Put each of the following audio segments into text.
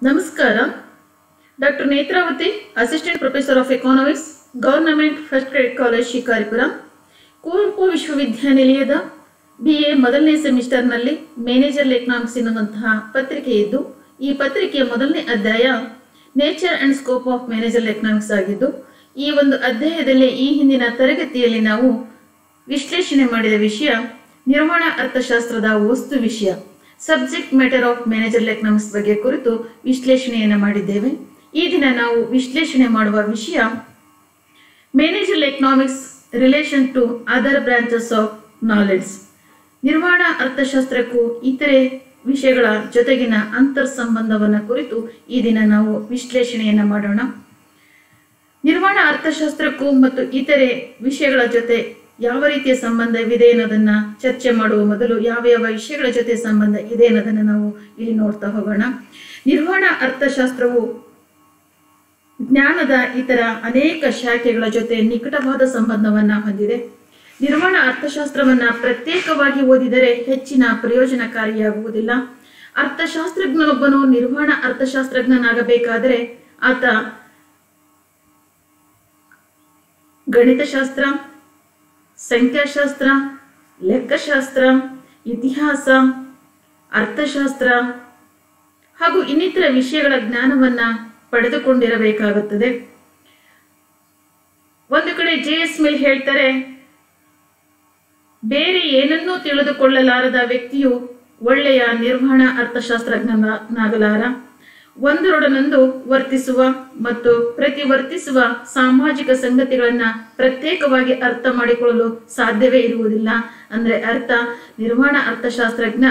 ನಮಸ್ಕಾರ doctor Netravathi assistant professor of economics government first grade college Shikaripura Kuvempu ವಿಶ್ವವಿದ್ಯಾನಿಲಯದ B A ಮೊದಲನೇ ಸೆಮಿಸ್ಟರ್ನಲ್ಲಿ manager economics ಎನ್ನುವಂತಹ ಪತ್ರಿಕೆ ಇದ್ದು ಈ ಪತ್ರಿಕೆಯ ಮೊದಲನೇ ಅಧ್ಯಾಯ nature and scope of manager economics ಆಗಿದ್ದು ಈ ಒಂದು ಅಧ್ಯಾಯದಲ್ಲಿ ಈ ಹಿಂದಿನ ತರಗತಿಯಲ್ಲಿ ನಾವು ವಿಶ್ಲೇಷಣೆ ಮಾಡಿದ ವಿಷಯ ನಿರ್ವಹಣಾ ಅರ್ಥಶಾಸ್ತ್ರದ ವಸ್ತು ವಿಷಯ subject matter of manager economics ಬಗ್ಗೆ ಕುರಿತು ವಿಶ್ಲೇಷಣೆಯನ್ನು ಮಾಡಿದ್ದೇವೆ ಈ ದಿನ ನಾವು ವಿಶ್ಲೇಷಣೆ ಮಾಡುವ ವಿಷಯ manager economics relation to other branches of knowledge ನಿರ್ವಹಣಾ ಅರ್ಥಶಾಸ್ತ್ರಕ್ಕೂ ಇತರೆ ವಿಷಯಗಳ ಜೊತೆಗಿನ ಅಂತರ್ ಸಂಬಂಧವನ್ನು ಕುರಿತು ಈ ದಿನ ನಾವು ವಿಶ್ಲೇಷಣೆಯನ್ನು ಮಾಡೋಣ ನಿರ್ವಹಣಾ ಅರ್ಥಶಾಸ್ತ್ರಕ್ಕೂ ಮತ್ತು ಇತರೆ ವಿಷಯಗಳ ಜೊತೆ ಯಾವ ರೀತಿಯ ಸಂಬಂಧವಿದೆ ಅನ್ನೋದನ್ನ ಚರ್ಚೆ ಮಾಡುವ ಮೊದಲು ಯಾವ ಯಾವ ವಿಷಯಗಳ ಜೊತೆ ಸಂಬಂಧ ಇದೆ ಅನ್ನೋದನ್ನ ನಾವು ಇಲ್ಲಿ ನೋಡ್ತಾ ಹೋಗೋಣ ನಿರ್ವಹಣಾ ಅರ್ಥಶಾಸ್ತ್ರವು ಜ್ಞಾನದ ಇತರ ಅನೇಕ ಶಾಖೆಗಳ ಜೊತೆ ನಿಕಟವಾದ ಸಂಬಂಧವನ್ನ ಹೊಂದಿದೆ ನಿರ್ವಹಣಾ ಅರ್ಥಶಾಸ್ತ್ರವನ್ನ ಪ್ರತ್ಯೇಕವಾಗಿ ಓದಿದರೆ ಹೆಚ್ಚಿನ ಪ್ರಯೋಜನಕಾರಿಯಾಗುವುದಿಲ್ಲ ಅರ್ಥಶಾಸ್ತ್ರಜ್ಞನೊಬ್ಬನು ನಿರ್ವಹಣಾ ಅರ್ಥಶಾಸ್ತ್ರಜ್ಞನಾಗಬೇಕಾದರೆ ಆತ ಗಣಿತಶಾಸ್ತ್ರ ಸಂಖ್ಯಾಶಾಸ್ತ್ರ ಲೆಕ್ಕಶಾಸ್ತ್ರ ಇತಿಹಾಸ ಅರ್ಥಶಾಸ್ತ್ರ ಹಾಗೂ ಇನ್ನಿತರ ವಿಷಯಗಳ ಜ್ಞಾನವನ್ನ ಪಡೆದುಕೊಂಡಿರಬೇಕಾಗುತ್ತದೆ ಒಂದು ಕಡೆ ಜೆ ಎಸ್ ಮಿಲ್ ಹೇಳ್ತಾರೆ ಬೇರೆ ಏನನ್ನೂ ತಿಳಿದುಕೊಳ್ಳಲಾರದ ವ್ಯಕ್ತಿಯು ಒಳ್ಳೆಯ ನಿರ್ವಹಣಾ ಅರ್ಥಶಾಸ್ತ್ರಜ್ಞನಾಗಲಾರ ಒಂದರೊಡನೊಂದು ವರ್ತಿಸುವ ಮತ್ತು ಪ್ರತಿವರ್ತಿಸುವ ಸಾಮಾಜಿಕ ಸಂಗತಿಗಳನ್ನ ಪ್ರತ್ಯೇಕವಾಗಿ ಅರ್ಥ ಮಾಡಿಕೊಳ್ಳಲು ಸಾಧ್ಯವೇ ಇರುವುದಿಲ್ಲ ಅಂದ್ರೆ ಅರ್ಥ ನಿರ್ವಹಣಾ ಅರ್ಥಶಾಸ್ತ್ರಜ್ಞ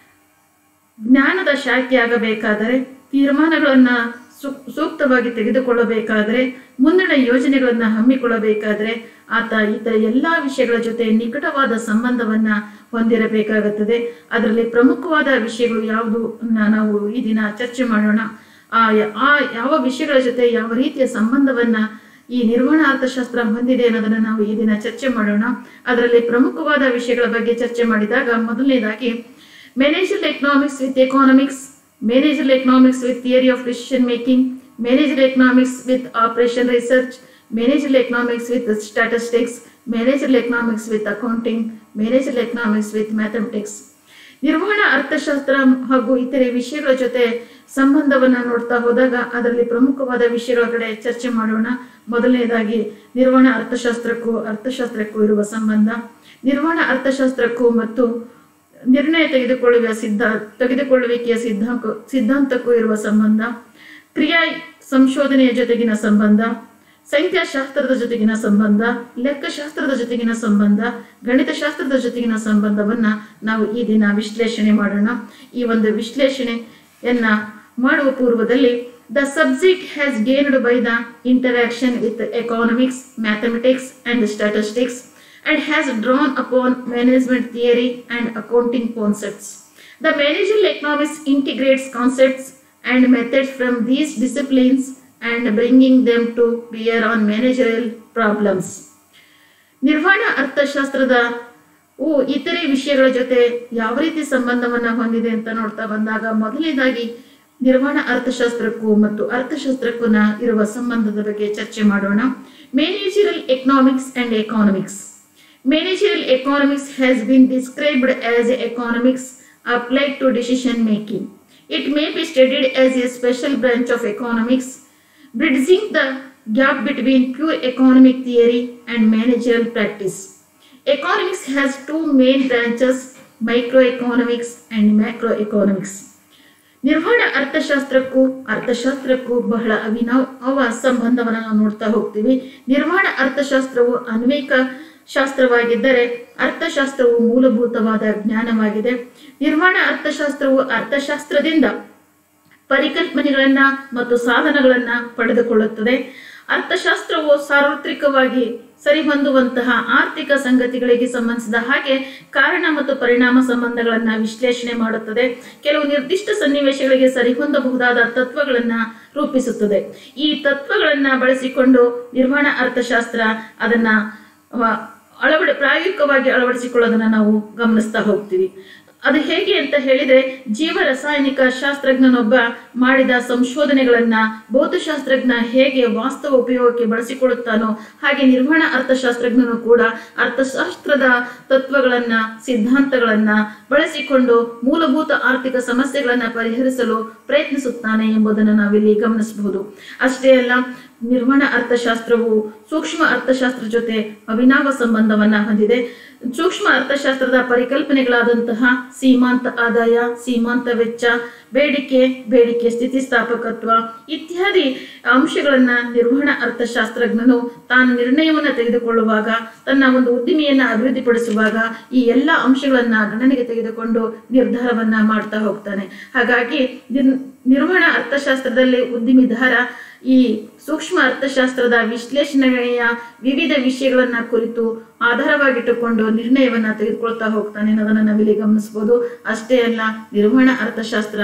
ಜ್ಞಾನದ ಶಾಖೆಯಾಗಬೇಕಾದರೆ ತೀರ್ಮಾನಗಳನ್ನ ಸೂ- ಸೂಕ್ತವಾಗಿ ತೆಗೆದುಕೊಳ್ಳಬೇಕಾದರೆ ಮುಂದಿನ ಯೋಜನೆಗಳನ್ನ ಹಮ್ಮಿಕೊಳ್ಳಬೇಕಾದರೆ ಆತ ಇತರ ಎಲ್ಲಾ ವಿಷಯಗಳ ಜೊತೆ ನಿಕಟವಾದ ಸಂಬಂಧವನ್ನ ಹೊಂದಿರಬೇಕಾಗುತ್ತದೆ ಅದರಲ್ಲಿ ಪ್ರಮುಖವಾದ ವಿಷಯಗಳು ಯಾವುದು ನಾವು ಈ ದಿನ ಚರ್ಚೆ ಮಾಡೋಣ ಆ ಯ- ಆ ಯಾವ ವಿಷಯಗಳ ಜೊತೆ ಯಾವ ರೀತಿಯ ಸಂಬಂಧವನ್ನ ಈ ನಿರ್ವಹಣಾ ಅರ್ಥಶಾಸ್ತ್ರ ಹೊಂದಿದೆ ಅನ್ನೋದನ್ನ ನಾವು ಈ ದಿನ ಚರ್ಚೆ ಮಾಡೋಣ ಅದರಲ್ಲಿ ಪ್ರಮುಖವಾದ ವಿಷಯಗಳ ಬಗ್ಗೆ ಚರ್ಚೆ ಮಾಡಿದಾಗ ಮೊದಲನೇದಾಗಿ manager economics with economics manager economics with theory of decision making manager economics with operation research manager economics with statistics manager economics with accounting manager economics with mathematics ನಿರ್ವಹಣಾ ಅರ್ಥಶಾಸ್ತ್ರ ಹಾಗೂ ಇತರೆ ವಿಷಯಗಳ ಜೊತೆ ಸಂಬಂಧವನ್ನ ನೋಡ್ತಾ ಹೋದಾಗ ಅದರಲ್ಲಿ ಪ್ರಮುಖವಾದ ವಿಷಯಗಳ ಕಡೆ ಚರ್ಚೆ ಮಾಡೋಣ ಮೊದಲನೇದಾಗಿ ನಿರ್ವಹಣಾ ಅರ್ಥಶಾಸ್ತ್ರಕ್ಕೂ ಅರ್ಥಶಾಸ್ತ್ರಕ್ಕೂ ಇರುವ ಸಂಬಂಧ ನಿರ್ವಹಣಾ ಅರ್ಥಶಾಸ್ತ್ರಕ್ಕೂ ಮತ್ತು ನಿರ್ಣಯ ತೆಗೆದುಕೊಳ್ಳುವ ಸಿದ್ಧ ತೆಗೆದುಕೊಳ್ಳುವಿಕೆಯ ಸಿದ್ಧಾಂತ ಸಿದ್ಧಾಂತಕ್ಕೂ ಇರುವ ಸಂಬಂಧ ಕ್ರಿಯಾ ಸಂಶೋಧನೆಯ ಜೊತೆಗಿನ ಸಂಬಂಧ ಸಂಖ್ಯಾಶಾಸ್ತ್ರದ ಜೊತೆಗಿನ ಸಂಬಂಧ ಲೆಕ್ಕಶಾಸ್ತ್ರದ ಜೊತೆಗಿನ ಸಂಬಂಧ ಗಣಿತಶಾಸ್ತ್ರದ ಜೊತೆಗಿನ ಸಂಬಂಧವನ್ನ ನಾವು ಈ ದಿನ ವಿಶ್ಲೇಷಣೆ ಮಾಡೋಣ ಈ ಒಂದು ವಿಶ್ಲೇಷಣೆಯನ್ನ ಮಾಡುವ ಪೂರ್ವದಲ್ಲಿ the subject has gained by the interaction with economics mathematics and statistics and has drawn upon management theory and accounting concepts. The managerial economics integrates concepts and methods from these disciplines and bringing them to bear on managerial problems. ನಿರ್ವಹಣಾ ಅರ್ಥಶಾಸ್ತ್ರದ ಓ ಇತರೆ ವಿಷಯಗಳ ಜೊತೆ ಯಾವ ರೀತಿ ಸಂಬಂಧವನ್ನ ಹೊಂದಿದೆ ಅಂತ ನೋಡ್ತಾ ಬಂದಾಗ ಮೊದಲನೇದಾಗಿ ನಿರ್ವಹಣಾ ಅರ್ಥಶಾಸ್ತ್ರಕ್ಕೂ ಮತ್ತು ಅರ್ಥಶಾಸ್ತ್ರಕ್ಕೂ ನ- ಇರುವ ಸಂಬಂಧದ ಬಗ್ಗೆ ಚರ್ಚೆ ಮಾಡೋಣ managerial economics and economics Managerial economics has been described as economics applied to decision making. It may be studied as a special branch of economics, bridging the gap between pure economic theory and managerial practice. Economics has two main branches microeconomics and macroeconomics. ನಿರ್ವಹಣಾ ಅರ್ಥಶಾಸ್ತ್ರಕ್ಕೂ ಅರ್ಥಶಾಸ್ತ್ರಕ್ಕೂ ಬಹಳ ಅವಿನವ ಸಂಬಂಧವನ್ನು ನಾವು ನೋಡ್ತಾ ಹೋಗ್ತೀವಿ ನಿರ್ವಹಣಾ ಅರ್ಥಶಾಸ್ತ್ರವು ಅನ್ವಯಿಕ ಶಾಸ್ತ್ರವಾಗಿದ್ದರೆ ಅರ್ಥಶಾಸ್ತ್ರವು ಮೂಲಭೂತವಾದ ಜ್ಞಾನವಾಗಿದೆ ನಿರ್ವಹಣಾ ಅರ್ಥಶಾಸ್ತ್ರವು ಅರ್ಥಶಾಸ್ತ್ರದಿಂದ ಪರಿಕಲ್ಪನೆಗಳನ್ನ ಮತ್ತು ಸಾಧನಗಳನ್ನ ಪಡೆದುಕೊಳ್ಳುತ್ತದೆ ಅರ್ಥಶಾಸ್ತ್ರವು ಸಾರ್ವತ್ರಿಕವಾಗಿ ಸರಿಹೊಂದುವಂತಹ ಆರ್ಥಿಕ ಸಂಗತಿಗಳಿಗೆ ಸಂಬಂಧಿಸಿದ ಹಾಗೆ ಕಾರಣ ಮತ್ತು ಪರಿಣಾಮ ಸಂಬಂಧಗಳನ್ನ ವಿಶ್ಲೇಷಣೆ ಮಾಡುತ್ತದೆ ಕೆಲವು ನಿರ್ದಿಷ್ಟ ಸನ್ನಿವೇಶಗಳಿಗೆ ಸರಿಹೊಂದಬಹುದಾದ ತತ್ವಗಳನ್ನ ರೂಪಿಸುತ್ತದೆ ಈ ತತ್ವಗಳನ್ನ ಬಳಸಿಕೊಂಡು ನಿರ್ವಹಣಾ ಅರ್ಥಶಾಸ್ತ್ರ ಅದನ್ನ ಅವ- ಅಳವಡಿ ಪ್ರಾಯೋಗಿಕವಾಗಿ ಅಳವಡಿಸಿಕೊಳ್ಳೋದನ್ನ ನಾವು ಗಮನಿಸ್ತಾ ಹೋಗ್ತೀವಿ ಅದು ಹೇಗೆ ಅಂತ ಹೇಳಿದ್ರೆ ಜೀವ ರಾಸಾಯನಿಕ ಶಾಸ್ತ್ರಜ್ಞನೊಬ್ಬ ಮಾಡಿದ ಸಂಶೋಧನೆಗಳನ್ನ ಭೌತಶಾಸ್ತ್ರಜ್ಞ ಹೇಗೆ ವಾಸ್ತವ ಉಪಯೋಗಕ್ಕೆ ಬಳಸಿಕೊಳ್ಳುತ್ತಾನೋ ಹಾಗೆ ನಿರ್ವಹಣಾ ಅರ್ಥಶಾಸ್ತ್ರಜ್ಞನು ಕೂಡ ಅರ್ಥಶಾಸ್ತ್ರದ ತತ್ವಗಳನ್ನ ಸಿದ್ಧಾಂತಗಳನ್ನ ಬಳಸಿಕೊಂಡು ಮೂಲಭೂತ ಆರ್ಥಿಕ ಸಮಸ್ಯೆಗಳನ್ನ ಪರಿಹರಿಸಲು ಪ್ರಯತ್ನಿಸುತ್ತಾನೆ ಎಂಬುದನ್ನು ನಾವಿಲ್ಲಿ ಗಮನಿಸಬಹುದು ಅಷ್ಟೇ ಅಲ್ಲ ನಿರ್ವಹಣಾ ಅರ್ಥಶಾಸ್ತ್ರವು ಸೂಕ್ಷ್ಮ ಅರ್ಥಶಾಸ್ತ್ರ ಜೊತೆ ಅವಿನಾವ ಸಂಬಂಧವನ್ನ ಹೊಂದಿದೆ ಸೂಕ್ಷ್ಮ ಅರ್ಥಶಾಸ್ತ್ರದ ಪರಿಕಲ್ಪನೆಗಳಾದಂತಹ ಸೀಮಾಂತ ಆದಾಯ ಸೀಮಾಂತ ವೆಚ್ಚ ಬೇಡಿಕೆ ಬೇಡಿಕೆ ಸ್ಥಿತಿಸ್ಥಾಪಕತ್ವ ಇತ್ಯಾದಿ ಅಂಶಗಳನ್ನ ನಿರ್ವಹಣಾ ಅರ್ಥಶಾಸ್ತ್ರಜ್ಞನು ತಾನು ನಿರ್ಣಯವನ್ನ ತೆಗೆದುಕೊಳ್ಳುವಾಗ ತನ್ನ ಒಂದು ಉದ್ದಿಮೆಯನ್ನ ಅಭಿವೃದ್ಧಿಪಡಿಸುವಾಗ ಈ ಎಲ್ಲ ಅಂಶಗಳನ್ನ ಗಣನೆಗೆ ತೆಗೆದುಕೊಂಡು ನಿರ್ಧಾರವನ್ನ ಮಾಡ್ತಾ ಹೋಗ್ತಾನೆ ಹಾಗಾಗಿ ನಿರ್- ನಿರ್ವಹಣಾ ಅರ್ಥಶಾಸ್ತ್ರದಲ್ಲಿ ಉದ್ದಿಮೆದಾರ ಈ ಸೂಕ್ಷ್ಮ ಅರ್ಥಶಾಸ್ತ್ರದ ವಿಶ್ಲೇಷಣೆಯ ವಿವಿಧ ವಿಷಯಗಳನ್ನ ಕುರಿತು ಆಧಾರವಾಗಿಟ್ಟುಕೊಂಡು ನಿರ್ಣಯವನ್ನ ತೆಗೆದುಕೊಳ್ತಾ ಹೋಗ್ತಾನೆ ಅನ್ನೋದನ್ನ ನಾವಿಲ್ಲಿ ಗಮನಿಸಬಹುದು ಅಷ್ಟೇ ಅಲ್ಲ ನಿರ್ವಹಣಾ ಅರ್ಥಶಾಸ್ತ್ರ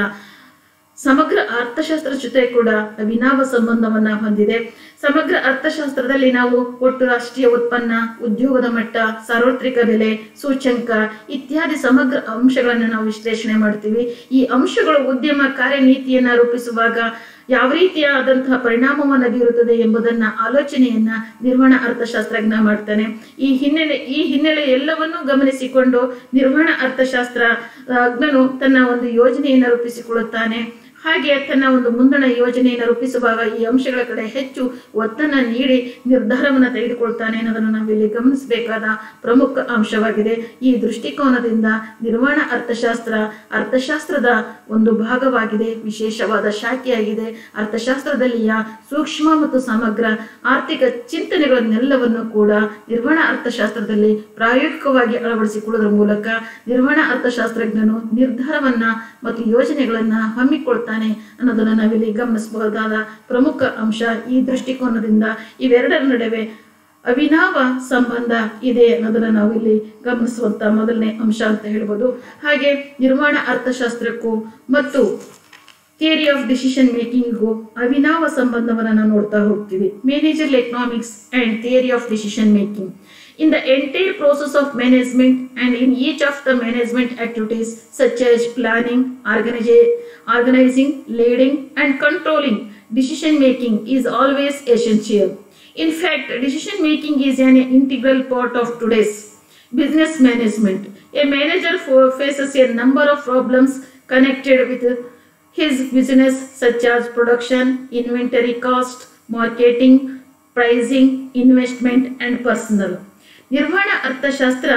ಸಮಗ್ರ ಅರ್ಥಶಾಸ್ತ್ರ ಜೊತೆ ಕೂಡ ಅವಿನಾವ ಸಂಬಂಧವನ್ನ ಹೊಂದಿದೆ ಸಮಗ್ರ ಅರ್ಥಶಾಸ್ತ್ರದಲ್ಲಿ ನಾವು ಒಟ್ಟು ರಾಷ್ಟ್ರೀಯ ಉತ್ಪನ್ನ ಉದ್ಯೋಗದ ಮಟ್ಟ ಸಾರ್ವತ್ರಿಕ ಬೆಲೆ ಸೂಚ್ಯಂಕ ಇತ್ಯಾದಿ ಸಮಗ್ರ ಅಂಶಗಳನ್ನು ನಾವು ವಿಶ್ಲೇಷಣೆ ಮಾಡ್ತೀವಿ ಈ ಅಂಶಗಳು ಉದ್ಯಮ ಕಾರ್ಯನೀತಿಯನ್ನ ರೂಪಿಸುವಾಗ ಯಾವ ರೀತಿಯಾದಂತಹ ಪರಿಣಾಮವನ್ನು ಬೀರುತ್ತದೆ ಎಂಬುದನ್ನ ಆಲೋಚನೆಯನ್ನ ನಿರ್ವಹಣಾ ಅರ್ಥಶಾಸ್ತ್ರಜ್ಞ ಮಾಡ್ತಾನೆ ಈ ಹಿನ್ನೆಲೆ ಈ ಹಿನ್ನೆಲೆ ಎಲ್ಲವನ್ನೂ ಗಮನಿಸಿಕೊಂಡು ನಿರ್ವಹಣಾ ಅರ್ಥಶಾಸ್ತ್ರ ಅಜ್ಞನು ತನ್ನ ಒಂದು ಯೋಜನೆಯನ್ನು ರೂಪಿಸಿಕೊಳ್ಳುತ್ತಾನೆ ಹಾಗೆ ತನ್ನ ಒಂದು ಮುಂದಣ ಯೋಜನೆಯನ್ನು ರೂಪಿಸುವಾಗ ಈ ಅಂಶಗಳ ಕಡೆ ಹೆಚ್ಚು ಒತ್ತನ್ನ ನೀಡಿ ನಿರ್ಧಾರವನ್ನು ತೆಗೆದುಕೊಳ್ತಾನೆ ಅನ್ನೋದನ್ನು ನಾವಿಲ್ಲಿ ಗಮನಿಸಬೇಕಾದ ಪ್ರಮುಖ ಅಂಶವಾಗಿದೆ ಈ ದೃಷ್ಟಿಕೋನದಿಂದ ನಿರ್ವಹಣಾ ಅರ್ಥಶಾಸ್ತ್ರ ಅರ್ಥಶಾಸ್ತ್ರದ ಒಂದು ಭಾಗವಾಗಿದೆ ವಿಶೇಷವಾದ ಶಾಖೆಯಾಗಿದೆ ಅರ್ಥಶಾಸ್ತ್ರದಲ್ಲಿಯ ಸೂಕ್ಷ್ಮ ಮತ್ತು ಸಮಗ್ರ ಆರ್ಥಿಕ ಚಿಂತನೆಗಳನ್ನೆಲ್ಲವನ್ನು ಕೂಡ ನಿರ್ವಹಣಾ ಅರ್ಥಶಾಸ್ತ್ರದಲ್ಲಿ ಪ್ರಾಯೋಗಿಕವಾಗಿ ಅಳವಡಿಸಿಕೊಳ್ಳುವುದರ ಮೂಲಕ ನಿರ್ವಹಣಾ ಅರ್ಥಶಾಸ್ತ್ರಜ್ಞನು ನಿರ್ಧಾರವನ್ನ ಮತ್ತು ಯೋಜನೆಗಳನ್ನ ಹಮ್ಮಿಕೊಳ್ತಾನೆ ಅನ್ನೋದನ್ನ ನಾವಿಲ್ಲಿ ಗಮನಿಸಬಹುದಾದ ಪ್ರಮುಖ ಅಂಶ ಈ ದೃಷ್ಟಿಕೋನದಿಂದ ಇವೆರಡರ ನಡುವೆ ಅವಿನಾವ ಸಂಬಂಧ ಇದೆ ಅನ್ನೋದನ್ನ ನಾವು ಇಲ್ಲಿ ಗಮನಿಸುವಂತ ಮೊದಲನೇ ಅಂಶ ಅಂತ ಹೇಳ್ಬೋದು ಹಾಗೆ ನಿರ್ಮಾಣ ಅರ್ಥಶಾಸ್ತ್ರಕ್ಕೂ ಮತ್ತು ಥಿಯರಿ ಆಫ್ ಡಿಸಿಷನ್ ಮೇಕಿಂಗ್ಗೂ ಅವಿನಾವ ಸಂಬಂಧವನ್ನು ನಾವು ನೋಡ್ತಾ ಹೋಗ್ತೀವಿ manager economics and theory of decision making in the entire process of management and in each of the management activities such as planning, organiza- organizing, leading and controlling, decision making is always essential. In fact, decision making is an integral part of today's business management. A manager fo- faces a number of problems connected with his business such as production, inventory cost, marketing, pricing, investment and personal. ನಿರ್ವಹಣಾ ಅರ್ಥಶಾಸ್ತ್ರ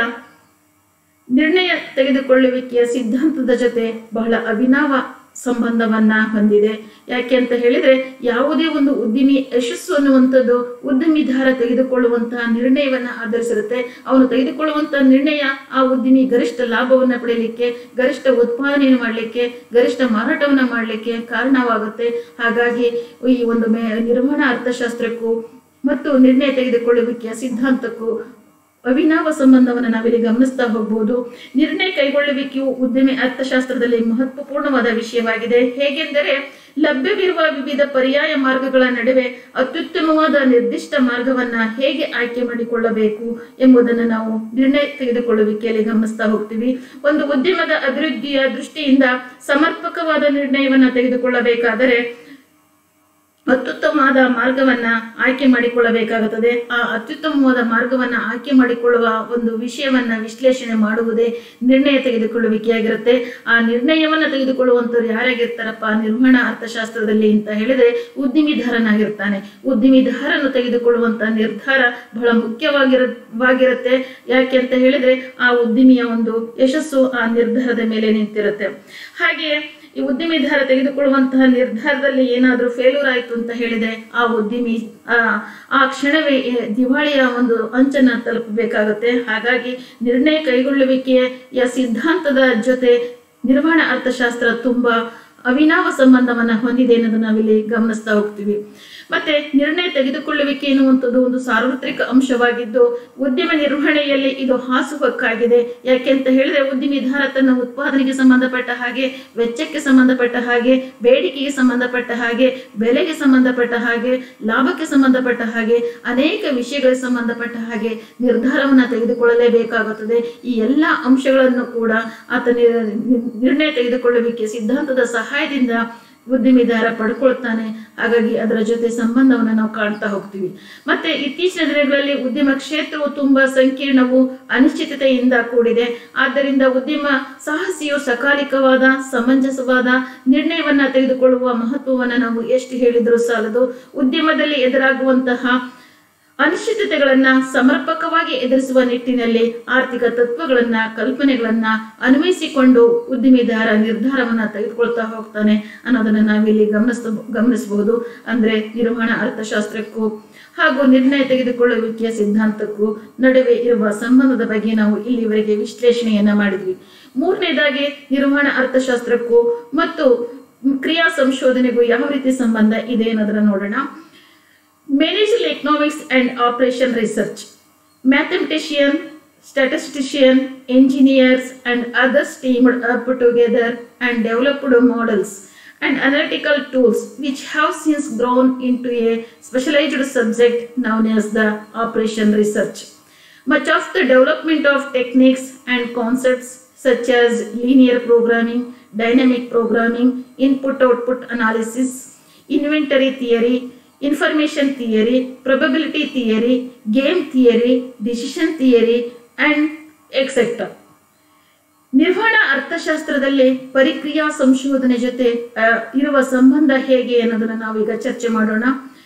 ನಿರ್ಣಯ ತೆಗೆದುಕೊಳ್ಳುವಿಕೆಯ ಸಿದ್ಧಾಂತದ ಜೊತೆ ಬಹಳ ಅವಿನಾವ ಸಂಬಂಧವನ್ನ ಹೊಂದಿದೆ ಯಾಕೆ ಅಂತ ಹೇಳಿದ್ರೆ ಯಾವುದೇ ಒಂದು ಉದ್ದಿಮೆ ಯಶಸ್ಸು ಅನ್ನುವಂಥದ್ದು ಉದ್ಯಮಿದಾರ ತೆಗೆದುಕೊಳ್ಳುವಂತಹ ನಿರ್ಣಯವನ್ನ ಆಧರಿಸಿರುತ್ತೆ ಅವನು ತೆಗೆದುಕೊಳ್ಳುವಂತಹ ನಿರ್ಣಯ ಆ ಉದ್ಯಮಿ ಗರಿಷ್ಠ ಲಾಭವನ್ನ ಪಡೆಯಲಿಕ್ಕೆ ಗರಿಷ್ಠ ಉತ್ಪಾದನೆಯನ್ನು ಮಾಡಲಿಕ್ಕೆ ಗರಿಷ್ಠ ಮಾರಾಟವನ್ನ ಮಾಡಲಿಕ್ಕೆ ಕಾರಣವಾಗುತ್ತೆ ಹಾಗಾಗಿ ಈ ಒಂದು ಮೇ ನಿರ್ವಹಣಾ ಅರ್ಥಶಾಸ್ತ್ರಕ್ಕೂ ಮತ್ತು ನಿರ್ಣಯ ತೆಗೆದುಕೊಳ್ಳುವಿಕೆಯ ಸಿದ್ಧಾಂತಕ್ಕೂ ಅವಿನಾವ ಸಂಬಂಧವನ್ನು ನಾವಿಲ್ಲಿ ಗಮನಿಸ್ತಾ ಹೋಗ್ಬೋದು ನಿರ್ಣಯ ಕೈಗೊಳ್ಳುವಿಕೆಯು ಉದ್ಯಮಿ ಅರ್ಥಶಾಸ್ತ್ರದಲ್ಲಿ ಮಹತ್ವಪೂರ್ಣವಾದ ವಿಷಯವಾಗಿದೆ ಹೇಗೆಂದರೆ ಲಭ್ಯವಿರುವ ವಿವಿಧ ಪರ್ಯಾಯ ಮಾರ್ಗಗಳ ನಡುವೆ ಅತ್ಯುತ್ತಮವಾದ ನಿರ್ದಿಷ್ಟ ಮಾರ್ಗವನ್ನ ಹೇಗೆ ಆಯ್ಕೆ ಮಾಡಿಕೊಳ್ಳಬೇಕು ಎಂಬುದನ್ನು ನಾವು ನಿರ್ಣಯ ತೆಗೆದುಕೊಳ್ಳುವಿಕೆಯಲ್ಲಿ ಗಮನಿಸ್ತಾ ಹೋಗ್ತೀವಿ ಒಂದು ಉದ್ಯಮದ ಅಭಿವೃದ್ಧಿಯ ದೃಷ್ಟಿಯಿಂದ ಸಮರ್ಪಕವಾದ ನಿರ್ಣಯವನ್ನ ತೆಗೆದುಕೊಳ್ಳಬೇಕಾದರೆ ಅತ್ಯುತ್ತಮವಾದ ಮಾರ್ಗವನ್ನ ಆಯ್ಕೆ ಮಾಡಿಕೊಳ್ಳಬೇಕಾಗುತ್ತದೆ ಆ ಅತ್ಯುತ್ತಮವಾದ ಮಾರ್ಗವನ್ನ ಆಯ್ಕೆ ಮಾಡಿಕೊಳ್ಳುವ ಒಂದು ವಿಷಯವನ್ನ ವಿಶ್ಲೇಷಣೆ ಮಾಡುವುದೇ ನಿರ್ಣಯ ತೆಗೆದುಕೊಳ್ಳುವಿಕೆಯಾಗಿರುತ್ತೆ ಆ ನಿರ್ಣಯವನ್ನ ತೆಗೆದುಕೊಳ್ಳುವಂಥವ್ರು ಯಾರಾಗಿರ್ತಾರಪ್ಪ ನಿರ್ವಹಣಾ ಅರ್ಥಶಾಸ್ತ್ರದಲ್ಲಿ ಅಂತ ಹೇಳಿದ್ರೆ ಉದ್ದಿಮೆದಾರನಾಗಿರ್ತಾನೆ ಉದ್ದಿಮೆದಾರನು ತೆಗೆದುಕೊಳ್ಳುವಂತ ನಿರ್ಧಾರ ಬಹಳ ಮುಖ್ಯವಾಗಿರವಾಗಿರುತ್ತೆ ಯಾಕೆ ಅಂತ ಹೇಳಿದ್ರೆ ಆ ಉದ್ದಿಮೆಯ ಒಂದು ಯಶಸ್ಸು ಆ ನಿರ್ಧಾರದ ಮೇಲೆ ನಿಂತಿರುತ್ತೆ ಹಾಗೆಯೇ ಈ ಉದ್ಯಮಿದಾರ ತೆಗೆದುಕೊಳ್ಳುವಂತಹ ನಿರ್ಧಾರದಲ್ಲಿ ಏನಾದರೂ ಫೇಲ್ಯೂರ್ ಆಯಿತು ಅಂತ ಹೇಳಿದ್ರೆ ಆ ಉದ್ಯಮಿ ಆ ಆ ಕ್ಷಣವೇ ಎ- ದಿವಾಳಿಯ ಒಂದು ಅಂಚನ್ನ ತಲುಪಬೇಕಾಗುತ್ತೆ ಹಾಗಾಗಿ ನಿರ್ಣಯ ಕೈಗೊಳ್ಳುವಿಕೆಯ ಸಿದ್ಧಾಂತದ ಜೊತೆ ನಿರ್ವಹಣಾ ಅರ್ಥಶಾಸ್ತ್ರ ತುಂಬಾ ಅವಿನಾವ ಸಂಬಂಧವನ್ನ ಹೊಂದಿದೆ ಅನ್ನೋದನ್ನ ನಾವಿಲ್ಲಿ ಗಮನಿಸ್ತಾ ಹೋಗ್ತೀವಿ ಮತ್ತೆ ನಿರ್ಣಯ ತೆಗೆದುಕೊಳ್ಳುವಿಕೆ ಎನ್ನುವಂಥದ್ದು ಒಂದು ಸಾರ್ವತ್ರಿಕ ಅಂಶವಾಗಿದ್ದು ಉದ್ಯಮ ನಿರ್ವಹಣೆಯಲ್ಲಿ ಇದು ಹಾಸುಹೊಕ್ಕಾಗಿದೆ ಯಾಕೆ ಅಂತ ಹೇಳಿದ್ರೆ ಉದ್ಯಮಿದಾರ ತನ್ನ ಉತ್ಪಾದನೆಗೆ ಸಂಬಂಧಪಟ್ಟ ಹಾಗೆ ವೆಚ್ಚಕ್ಕೆ ಸಂಬಂಧಪಟ್ಟ ಹಾಗೆ ಬೇಡಿಕೆಗೆ ಸಂಬಂಧಪಟ್ಟ ಹಾಗೆ ಬೆಲೆಗೆ ಸಂಬಂಧಪಟ್ಟ ಹಾಗೆ ಲಾಭಕ್ಕೆ ಸಂಬಂಧಪಟ್ಟ ಹಾಗೆ ಅನೇಕ ವಿಷಯಗಳಿಗೆ ಸಂಬಂಧಪಟ್ಟ ಹಾಗೆ ನಿರ್ಧಾರವನ್ನ ತೆಗೆದುಕೊಳ್ಳಲೇಬೇಕಾಗುತ್ತದೆ ಈ ಎಲ್ಲ ಅಂಶಗಳನ್ನು ಕೂಡ ಆತ ನಿರ್- ನಿರ್ಣಯ ತೆಗೆದುಕೊಳ್ಳುವಿಕೆ ಸಿದ್ಧಾಂತದ ಸಹಾಯದಿಂದ ಉದ್ಯಮಿದಾರ ಪಡ್ಕೊಳ್ತಾನೆ ಹಾಗಾಗಿ ಅದರ ಜೊತೆ ಸಂಬಂಧವನ್ನು ನಾವು ಕಾಣ್ತಾ ಹೋಗ್ತೀವಿ ಮತ್ತೆ ಇತ್ತೀಚಿನ ದಿನಗಳಲ್ಲಿ ಉದ್ಯಮ ಕ್ಷೇತ್ರವು ತುಂಬಾ ಸಂಕೀರ್ಣವು ಅನಿಶ್ಚಿತತೆಯಿಂದ ಕೂಡಿದೆ ಆದ್ದರಿಂದ ಉದ್ಯಮ ಸಾಹಸಿಯು ಸಕಾಲಿಕವಾದ ಸಮಂಜಸವಾದ ನಿರ್ಣಯವನ್ನ ತೆಗೆದುಕೊಳ್ಳುವ ಮಹತ್ವವನ್ನು ನಾವು ಎಷ್ಟು ಹೇಳಿದರೂ ಸಾಲದು ಉದ್ಯಮದಲ್ಲಿ ಎದುರಾಗುವಂತಹ ಅನಿಶ್ಚಿತತೆಗಳನ್ನ ಸಮರ್ಪಕವಾಗಿ ಎದುರಿಸುವ ನಿಟ್ಟಿನಲ್ಲಿ ಆರ್ಥಿಕ ತತ್ವಗಳನ್ನ ಕಲ್ಪನೆಗಳನ್ನ ಅನ್ವಯಿಸಿಕೊಂಡು ಉದ್ದಿಮೆದಾರ ನಿರ್ಧಾರವನ್ನ ತೆಗೆದುಕೊಳ್ತಾ ಹೋಗ್ತಾನೆ ಅನ್ನೋದನ್ನ ನಾವಿಲ್ಲಿ ಗಮನಿಸ ಗಮನಿಸಬಹುದು ಅಂದ್ರೆ ನಿರ್ವಹಣಾ ಅರ್ಥಶಾಸ್ತ್ರಕ್ಕೂ ಹಾಗೂ ನಿರ್ಣಯ ತೆಗೆದುಕೊಳ್ಳುವಿಕೆಯ ಸಿದ್ಧಾಂತಕ್ಕೂ ನಡುವೆ ಇರುವ ಸಂಬಂಧದ ಬಗ್ಗೆ ನಾವು ಇಲ್ಲಿವರೆಗೆ ವಿಶ್ಲೇಷಣೆಯನ್ನ ಮಾಡಿದ್ವಿ ಮೂರನೇದಾಗಿ ನಿರ್ವಹಣಾ ಅರ್ಥಶಾಸ್ತ್ರಕ್ಕೂ ಮತ್ತು ಕ್ರಿಯಾ ಸಂಶೋಧನೆಗೂ ಯಾವ ರೀತಿ ಸಂಬಂಧ ಇದೆ ಅನ್ನೋದನ್ನ ನೋಡೋಣ Managerial economics and operation research. Mathematician, statistician, engineers, and others teamed up together and developed models and analytical tools which have since grown into a specialized subject known as the operation research. Much of the development of techniques and concepts such as linear programming, dynamic programming, input output analysis, inventory theory, information theory, probability theory, game theory, decision theory, and etc. ನಿರ್ವಹಣಾ ಅರ್ಥಶಾಸ್ತ್ರದಲ್ಲಿ ಪರಿಕ್ರಿಯಾ ಸಂಶೋಧನೆ ಜೊತೆ ಆ, ಇರುವ ಸಂಬಂಧ ಹೇಗೆ ಅನ್ನೋದನ್ನ ನಾವೀಗ ಚರ್ಚೆ ಮಾಡೋಣ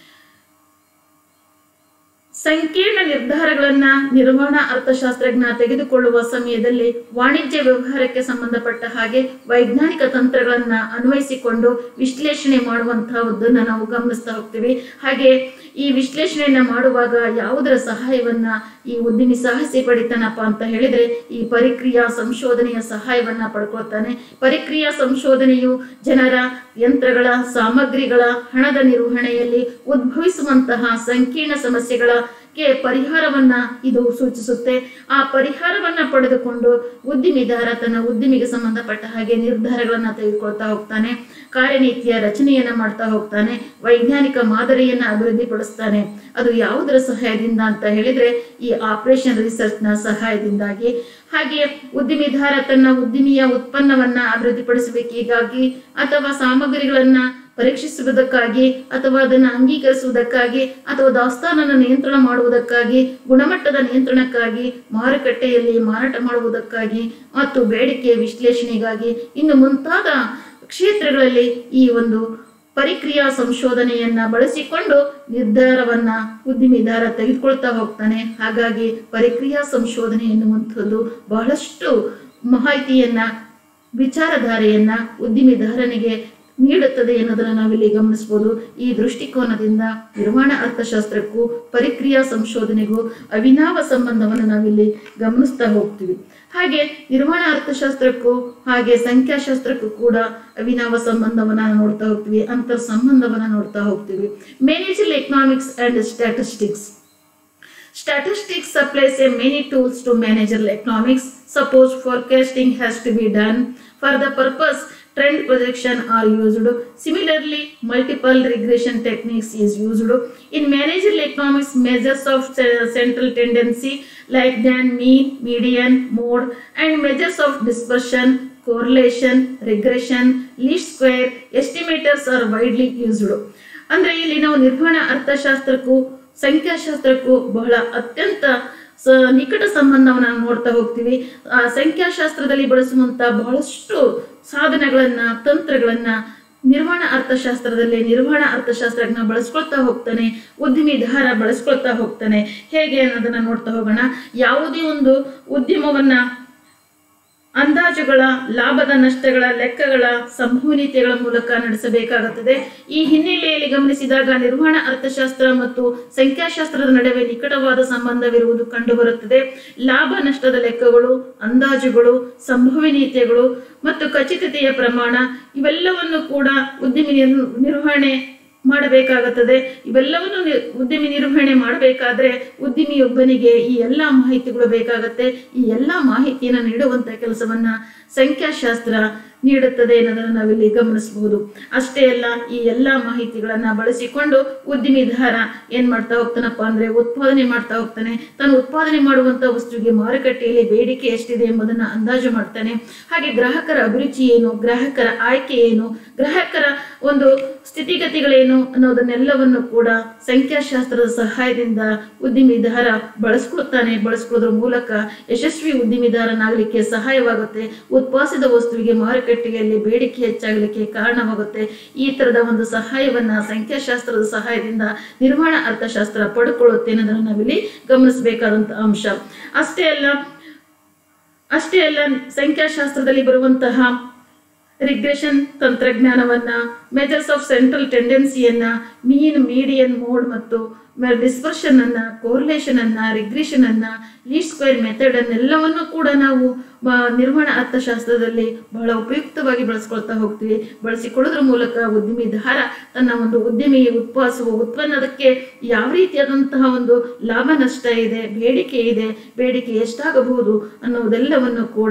ಸಂಕೀರ್ಣ ನಿರ್ಧಾರಗಳನ್ನ ನಿರ್ವಹಣಾ ಅರ್ಥಶಾಸ್ತ್ರಜ್ಞ ತೆಗೆದುಕೊಳ್ಳುವ ಸಮಯದಲ್ಲಿ ವಾಣಿಜ್ಯ ವ್ಯವಹಾರಕ್ಕೆ ಸಂಬಂಧಪಟ್ಟ ಹಾಗೆ ವೈಜ್ಞಾನಿಕ ತಂತ್ರಗಳನ್ನ ಅನ್ವಯಿಸಿಕೊಂಡು ವಿಶ್ಲೇಷಣೆ ಮಾಡುವಂತಹದ್ದನ್ನ ನಾವು ಗಮನಿಸ್ತಾ ಹೋಗ್ತೀವಿ ಹಾಗೆ ಈ ವಿಶ್ಲೇಷಣೆಯನ್ನ ಮಾಡುವಾಗ ಯಾವುದರ ಸಹಾಯವನ್ನ ಈ ಉದ್ಯಮಿ ಸಾಹಸಿ ಪಡಿತಾನಪ್ಪ ಅಂತ ಹೇಳಿದ್ರೆ ಈ ಪರಿಕ್ರಿಯಾ ಸಂಶೋಧನೆಯ ಸಹಾಯವನ್ನ ಪಡ್ಕೊಳ್ತಾನೆ ಪರಿಕ್ರಿಯಾ ಸಂಶೋಧನೆಯು ಜನರ ಯಂತ್ರಗಳ ಸಾಮಗ್ರಿಗಳ ಹಣದ ನಿರ್ವಹಣೆಯಲ್ಲಿ ಉದ್ಭವಿಸುವಂತಹ ಸಂಕೀರ್ಣ ಸಮಸ್ಯೆಗಳ ಗೆ ಪರಿಹಾರವನ್ನ ಇದು ಸೂಚಿಸುತ್ತೆ ಆ ಪರಿಹಾರವನ್ನ ಪಡೆದುಕೊಂಡು ಉದ್ದಿಮೆದಾರ ತನ್ನ ಉದ್ದಿಮೆಗೆ ಸಂಬಂಧಪಟ್ಟ ಹಾಗೆ ನಿರ್ಧಾರಗಳನ್ನ ತೆಗೆದುಕೊಳ್ತಾ ಹೋಗ್ತಾನೆ ಕಾರ್ಯನೀತಿಯ ರಚನೆಯನ್ನ ಮಾಡ್ತಾ ಹೋಗ್ತಾನೆ ವೈಜ್ಞಾನಿಕ ಮಾದರಿಯನ್ನ ಅಭಿವೃದ್ಧಿಪಡಿಸ್ತಾನೆ ಅದು ಯಾವುದರ ಸಹಾಯದಿಂದ ಅಂತ ಹೇಳಿದ್ರೆ ಈ ಆಪರೇಷನ್ ರಿಸರ್ಚ್ ನ ಸಹಾಯದಿಂದಾಗಿ ಹಾಗೆ ಉದ್ದಿಮೆದಾರ ತನ್ನ ಉದ್ದಿಮೆಯ ಉತ್ಪನ್ನವನ್ನ ಅಭಿವೃದ್ಧಿಪಡಿಸಬೇಕೀಗಾಗಿ ಅಥವಾ ಸಾಮಗ್ರಿಗಳನ್ನ ಪರೀಕ್ಷಿಸುವುದಕ್ಕಾಗಿ ಅಥವಾ ಅದನ್ನು ಅಂಗೀಕರಿಸುವುದಕ್ಕಾಗಿ ಅಥವಾ ದಾಸ್ತಾನನ್ನು ನಿಯಂತ್ರಣ ಮಾಡುವುದಕ್ಕಾಗಿ ಗುಣಮಟ್ಟದ ನಿಯಂತ್ರಣಕ್ಕಾಗಿ ಮಾರುಕಟ್ಟೆಯಲ್ಲಿ ಮಾರಾಟ ಮಾಡುವುದಕ್ಕಾಗಿ ಮತ್ತು ಬೇಡಿಕೆಯ ವಿಶ್ಲೇಷಣೆಗಾಗಿ ಇನ್ನು ಮುಂತಾದ ಕ್ಷೇತ್ರಗಳಲ್ಲಿ ಈ ಒಂದು ಪರಿಕ್ರಿಯಾ ಸಂಶೋಧನೆಯನ್ನ ಬಳಸಿಕೊಂಡು ನಿರ್ಧಾರವನ್ನ ಉದ್ದಿಮೆದಾರ ತೆಗೆದುಕೊಳ್ತಾ ಹೋಗ್ತಾನೆ ಹಾಗಾಗಿ ಪರಿಕ್ರಿಯಾ ಸಂಶೋಧನೆ ಎನ್ನುವಂಥದ್ದು ಬಹಳಷ್ಟು ಮಾಹಿತಿಯನ್ನ ವಿಚಾರಧಾರೆಯನ್ನ ಉದ್ದಿಮೆದಾರನಿಗೆ ನೀಡುತ್ತದೆ ಎನ್ನುವುದನ್ನು ನಾವಿಲ್ಲಿ ಗಮನಿಸಬಹುದು ಈ ದೃಷ್ಟಿಕೋನದಿಂದ ನಿರ್ವಹಣಾ ಅರ್ಥಶಾಸ್ತ್ರಕ್ಕೂ ಪರಿಕ್ರಿಯಾ ಸಂಶೋಧನೆಗೂ ಅವಿನಾವ ಸಂಬಂಧವನ್ನು ನಾವಿಲ್ಲಿ ಗಮನಿಸ್ತಾ ಹೋಗ್ತೀವಿ ಹಾಗೆ ನಿರ್ವಹಣಾ ಅರ್ಥಶಾಸ್ತ್ರಕ್ಕೂ ಹಾಗೆ ಸಂಖ್ಯಾಶಾಸ್ತ್ರಕ್ಕೂ ಕೂಡ ಅವಿನಾವ ಸಂಬಂಧವನ್ನ ನೋಡ್ತಾ ಹೋಗ್ತೀವಿ ಅಂತರ್ ಸಂಬಂಧವನ್ನ ನೋಡ್ತಾ ಹೋಗ್ತೀವಿ managerial economics and statistics Statistics supplies a many tools to managerial economics. Suppose forecasting has to be done. For the purpose, trend projection are used. Similarly, multiple regression techniques is used. In managerial economics, measures of ce- central tendency like than mean, median, mode, and measures of dispersion, correlation, regression, least square, estimators are widely used. ಅಂದ್ರೆ ಇಲ್ಲಿ ನಾವು ನಿರ್ವಹಣಾ ಅರ್ಥಶಾಸ್ತ್ರಕ್ಕೂ ಸಂಖ್ಯಾಶಾಸ್ತ್ರಕ್ಕೂ ಬಹಳ ಅತ್ಯಂತ ಸ ನಿಕಟ ಸಂಬಂಧವನ್ನು ನಾವು ನೋಡ್ತಾ ಹೋಗ್ತೀವಿ ಆ ಸಂಖ್ಯಾಶಾಸ್ತ್ರದಲ್ಲಿ ಬಳಸುವಂತ ಬಹಳಷ್ಟು ಸಾಧನಗಳನ್ನ ತಂತ್ರಗಳನ್ನ ನಿರ್ವಹಣಾ ಅರ್ಥಶಾಸ್ತ್ರದಲ್ಲಿ ನಿರ್ವಹಣಾ ಅರ್ಥಶಾಸ್ತ್ರಜ್ಞ ಬಳಸ್ಕೊಳ್ತಾ ಹೋಗ್ತಾನೆ ಉದ್ಯಮಿದಾರ ಬಳಸ್ಕೊಳ್ತಾ ಹೋಗ್ತಾನೆ ಹೇಗೆ ಅನ್ನೋದನ್ನ ನೋಡ್ತಾ ಹೋಗೋಣ ಯಾವುದೇ ಒಂದು ಉದ್ಯಮವನ್ನ ಅಂದಾಜುಗಳ ಲಾಭದ ನಷ್ಟಗಳ ಲೆಕ್ಕಗಳ ಸಂಭವನೀಯತೆಗಳ ಮೂಲಕ ನಡೆಸಬೇಕಾಗುತ್ತದೆ ಈ ಹಿನ್ನೆಲೆಯಲ್ಲಿ ಗಮನಿಸಿದಾಗ ನಿರ್ವಹಣಾ ಅರ್ಥಶಾಸ್ತ್ರ ಮತ್ತು ಸಂಖ್ಯಾಶಾಸ್ತ್ರದ ನಡುವೆ ನಿಕಟವಾದ ಸಂಬಂಧವಿರುವುದು ಕಂಡುಬರುತ್ತದೆ ಲಾಭ ನಷ್ಟದ ಲೆಕ್ಕಗಳು ಅಂದಾಜುಗಳು ಸಂಭವನೀಯತೆಗಳು ಮತ್ತು ಖಚಿತತೆಯ ಪ್ರಮಾಣ ಇವೆಲ್ಲವನ್ನು ಕೂಡ ಉದ್ಯಮಿ ನಿರ್- ನಿರ್ವಹಣೆ ಮಾಡಬೇಕಾಗುತ್ತದೆ ಇವೆಲ್ಲವನ್ನು ನಿ- ಉದ್ಯಮಿ ನಿರ್ವಹಣೆ ಮಾಡಬೇಕಾದ್ರೆ ಉದ್ಯಮಿಯೊಬ್ಬನಿಗೆ ಈ ಎಲ್ಲ ಮಾಹಿತಿಗಳು ಬೇಕಾಗತ್ತೆ ಈ ಎಲ್ಲ ಮಾಹಿತಿಯನ್ನು ನೀಡುವಂತ ಕೆಲಸವನ್ನ ಸಂಖ್ಯಾಶಾಸ್ತ್ರ ನೀಡುತ್ತದೆ ಅನ್ನೋದನ್ನು ನಾವಿಲ್ಲಿ ಗಮನಿಸಬಹುದು ಅಷ್ಟೇ ಅಲ್ಲ ಈ ಎಲ್ಲ ಮಾಹಿತಿಗಳನ್ನ ಬಳಸಿಕೊಂಡು ಉದ್ದಿಮೆದಾರ ಏನ್ ಮಾಡ್ತಾ ಹೋಗ್ತಾನಪ್ಪ ಅಂದ್ರೆ ಉತ್ಪಾದನೆ ಮಾಡ್ತಾ ಹೋಗ್ತಾನೆ ತಾನು ಉತ್ಪಾದನೆ ಮಾಡುವಂತ ವಸ್ತುವಿಗೆ ಮಾರುಕಟ್ಟೆಯಲ್ಲಿ ಬೇಡಿಕೆ ಎಷ್ಟಿದೆ ಎಂಬುದನ್ನ ಅಂದಾಜು ಮಾಡ್ತಾನೆ ಹಾಗೆ ಗ್ರಾಹಕರ ಅಭಿರುಚಿ ಏನು ಗ್ರಾಹಕರ ಆಯ್ಕೆ ಏನು ಗ್ರಾಹಕರ ಒಂದು ಸ್ಥಿತಿಗತಿಗಳೇನು ಅನ್ನೋದನ್ನೆಲ್ಲವನ್ನು ಕೂಡ ಸಂಖ್ಯಾಶಾಸ್ತ್ರದ ಸಹಾಯದಿಂದ ಉದ್ದಿಮೆದಾರ ಬಳಸ್ಕೊಳ್ತಾನೆ ಬಳಸ್ಕೊಳ್ಳೋದ್ರ ಮೂಲಕ ಯಶಸ್ವಿ ಉದ್ದಿಮೆದಾರನಾಗಲಿಕ್ಕೆ ಸಹಾಯವಾಗುತ್ತೆ ಉತ್ಪಾದಿಸಿದ ವಸ್ತುವಿಗೆ ಮಾರುಕಟ್ಟೆಯಲ್ಲಿ ಬೇಡಿಕೆ ಹೆಚ್ಚಾಗಲಿಕ್ಕೆ ಕಾರಣವಾಗುತ್ತೆ ಈ ತರದ ಒಂದು ಸಹಾಯವನ್ನ ಸಂಖ್ಯಾಶಾಸ್ತ್ರದ ಸಹಾಯದಿಂದ ನಿರ್ವಹಣಾ ಅರ್ಥಶಾಸ್ತ್ರ ಪಡ್ಕೊಳ್ಳುತ್ತೆ ಅನ್ನೋದನ್ನು ನಾವಿಲ್ಲಿ ಗಮನಿಸಬೇಕಾದಂತ ಅಂಶ ಅಷ್ಟೇ ಅಲ್ಲ ಅಷ್ಟೇ ಅಲ್ಲ ಸಂಖ್ಯಾಶಾಸ್ತ್ರದಲ್ಲಿ ಬರುವಂತಹ ರಿಗ್ರೆಷನ್ ತಂತ್ರಜ್ಞಾನವನ್ನ ಮೆಜರ್ಸ್ ಆಫ್ ಸೆಂಟ್ರಲ್ ಟೆಂಡೆನ್ಸಿಯನ್ನ ಮೀನ್ ಮೀಡಿಯನ್ ಮೋಡ್ ಮತ್ತು ಡಿಸ್ಪರ್ಷನ್ ಅನ್ನ ಕೋರ್ಲೇಷನ್ ಅನ್ನ ರಿಗ್ರೆಷನ್ ಅನ್ನ ಲೀಸ್ಟ್ ಸ್ಕ್ವೇರ್ ಮೆಥಡ್ ಅನ್ನೆಲ್ಲವನ್ನು ಕೂಡ ನಾವು ಮ- ನಿರ್ವಹಣಾ ಅರ್ಥಶಾಸ್ತ್ರದಲ್ಲಿ ಬಹಳ ಉಪಯುಕ್ತವಾಗಿ ಬಳಸ್ಕೊಳ್ತಾ ಹೋಗ್ತೀವಿ ಬಳಸಿಕೊಳ್ಳೋದ್ರ ಮೂಲಕ ಉದ್ಯಮಿದಾರ ತನ್ನ ಒಂದು ಉದ್ಯಮಿ ಉತ್ಪಾದಿಸುವ ಉತ್ಪನ್ನದಕ್ಕೆ ಯಾವ ರೀತಿಯಾದಂತಹ ಒಂದು ಲಾಭ ನಷ್ಟ ಇದೆ ಬೇಡಿಕೆ ಇದೆ ಬೇಡಿಕೆ ಎಷ್ಟಾಗಬಹುದು ಅನ್ನೋದೆಲ್ಲವನ್ನು ಕೂಡ